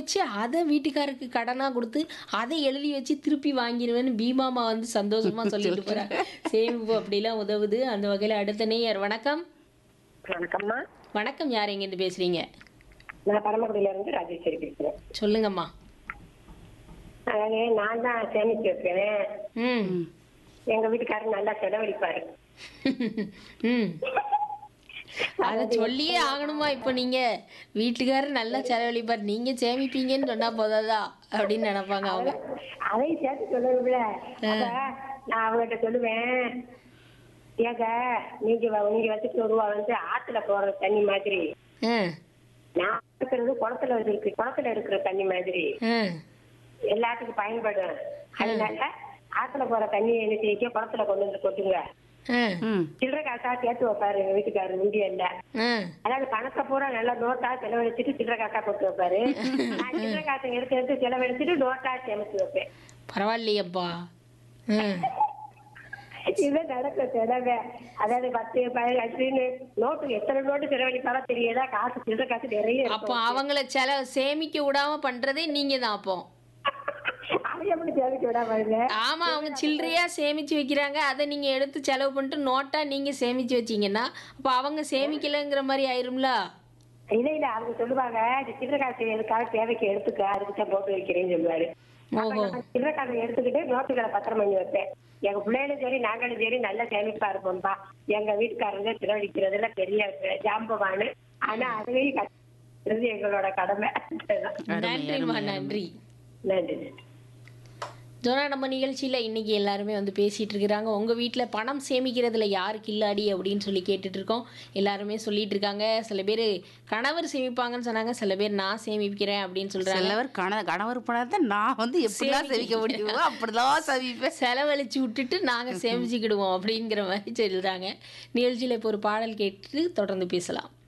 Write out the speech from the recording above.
வச்சு அதை வீட்டுக்காருக்கு கடனா கொடுத்து அதை எழுதி வச்சு திருப்பி வாங்கிடுவேன்னு பீமாமா வந்து சந்தோஷமா சொல்லிட்டு போறாங்க சேமிப்பு அப்படிலாம் உதவுது அந்த வகையில அடுத்த நேயர் வணக்கம் வணக்கம்மா வணக்கம் யார் எங்கேருந்து பேசுறீங்க நான் பரமக்குடியில இருந்து ராஜேஸ்வரி பேசுறேன் சொல்லுங்கம்மா அதாவது நான் தான் சேமிச்சு வைப்பேன் ம் எங்க வீட்டுக்காரர் நல்லா செலவழிப்பாரு ம் அதை சொல்லியே ஆகணுமா இப்போ நீங்க வீட்டுக்காரர் நல்லா செலவழிப்பார் நீங்க சேமிப்பீங்கன்னு சொன்னா போதாதா அப்படின்னு நினைப்பாங்க அவங்க அதையும் சேர்த்து சொல்லணும்ல அப்ப நான் அவங்ககிட்ட சொல்லுவேன் ஏங்க நீங்க வ- நீங்க வச்சுட்டு ரூபா வந்து ஆத்துல போற தண்ணி மாதிரி ஆ நான் இருக்கிறது குளத்துல இருக்கு குளத்துல இருக்கிற தண்ணி மாதிரி ஆ எல்லாத்துக்கும் பயன்படும் அதனால ஆத்துல போற தண்ணி என்ன செய்ய குளத்துல கொண்டு வந்து கொட்டுங்க ஆ ம் சில்லறை காசா சேர்த்து வைப்பாரு எங்க வீட்டுக்காரர் முந்தியல்ல ஆ அதாவது பணத்தை பூரா நல்லா நோட்டா செலவழிச்சிட்டு சில்லறை காசா போட்டு வைப்பாரு நான் சில்லறை காசை எடுத்து எடுத்து செலவழிச்சிட்டு நோட்டா சேமிச்சு வைப்பேன் பரவாயில்லையப்பா ம் இதுதான் நடக்கும் செலவே அதாவது பத்து பதினஞ்சுன்னு நோட்டு எத்தனை நோட்டு செலவழிப்பாரோ தெரியல காசு சில்லறை காசு நிறைய அப்போ இருக்கும் அவங்கள செல சேமிக்க விடாம பண்றதே நீங்க தான் அப்போ அதை எப்படி சேமிக்க விடாம இருங்க ஆமா அவங்க சில்லறையா சேமிச்சு வைக்கிறாங்க அதை நீங்க எடுத்து செலவு பண்ணிட்டு நோட்டா நீங்க சேமிச்சு வச்சீங்கன்னா அப்போ அவங்க சேமிக்கலைங்கிற மாதிரி ஆயிரும்ல இல்ல இல்ல அவங்க சொல்லுவாங்க இந்த சில்லறை காசு எதுக்காக தேவைக்கு எடுத்துக்க அதுக்கு தான் போட்டு வைக்கிறேன்னு சொல்லுவாரு அப்ப ஓஹோ நான் சில்லறை காசை எடுத்துக்கிட்டு நோட்டுகளை பத்திரம் பண்ணி வைப்பேன் எங்க பிள்ளைகளும் சரி நாங்களும் சரி நல்ல சேமிப்பா இருப்போம்ப்பா எங்க வீட்டுக்காரங்க செலவழிக்கிறதுல பெரிய ஜாம்பவானு ஆனா அதையும் கட்டுறது எங்களோட கடமை நன்றிம்மா நன்றி நன்றி ஜோனா நம்ம நிகழ்ச்சியில் இன்னைக்கு எல்லாருமே வந்து பேசிட்டு இருக்கிறாங்க உங்கள் வீட்டில் பணம் சேமிக்கிறதுல யாருக்கு இல்லாடி அப்படின்னு சொல்லி கேட்டுட்டு இருக்கோம் எல்லாருமே சொல்லிட்டு இருக்காங்க சில பேர் கணவர் சேமிப்பாங்கன்னு சொன்னாங்க சில பேர் நான் சேமிக்கிறேன் அப்படின்னு சொல்றாங்க சிலவர் கண கணவர் பணத்தை நான் வந்து எப்படிலாம் சேமிக்க முடியுமோ அப்படிதான் சேமிப்பேன் செலவழிச்சு விட்டுட்டு நாங்கள் சேமிச்சுக்கிடுவோம் அப்படிங்கிற மாதிரி சொல்றாங்க நிகழ்ச்சியில் இப்போ ஒரு பாடல் கேட்டு தொடர்ந்து பேசலாம்